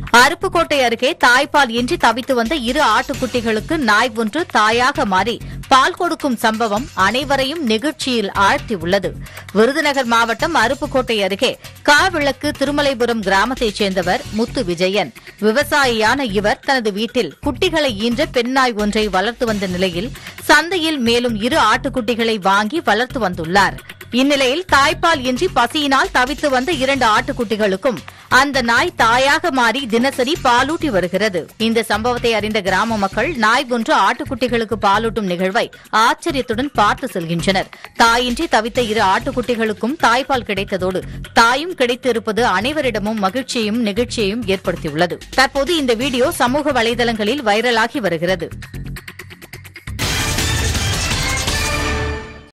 அருப்புக்கோட்டை அருகே தாய்ப்பால் இன்றி தவித்து வந்த இரு ஆட்டுக்குட்டிகளுக்கு நாய் ஒன்று தாயாக மாறி பால் கொடுக்கும் சம்பவம் அனைவரையும் நெகிழ்ச்சியில் ஆழ்த்தியுள்ளது விருதுநகர் மாவட்டம் அருப்புக்கோட்டை அருகே காவிளக்கு திருமலைபுரம் கிராமத்தைச் சேர்ந்தவர் முத்து விஜயன் விவசாயியான இவர் தனது வீட்டில் குட்டிகளை ஈன்ற பெண்ணாய் ஒன்றை வளர்த்து வந்த நிலையில் சந்தையில் மேலும் இரு ஆட்டுக்குட்டிகளை வாங்கி வளர்த்து வந்துள்ளார் இந்நிலையில் தாய்ப்பால் இன்றி பசியினால் தவித்து வந்த இரண்டு ஆட்டுக்குட்டிகளுக்கும் அந்த நாய் தாயாக மாறி தினசரி பாலூட்டி வருகிறது இந்த சம்பவத்தை அறிந்த கிராம மக்கள் நாய் ஒன்று ஆட்டுக்குட்டிகளுக்கு பாலூட்டும் நிகழ்வை ஆச்சரியத்துடன் பார்த்து செல்கின்றனர் தாயின்றி தவித்த இரு ஆட்டுக்குட்டிகளுக்கும் தாய்ப்பால் கிடைத்ததோடு தாயும் கிடைத்திருப்பது அனைவரிடமும் மகிழ்ச்சியையும் நெகிழ்ச்சியையும் ஏற்படுத்தியுள்ளது தற்போது இந்த வீடியோ சமூக வலைதளங்களில் வைரலாகி வருகிறது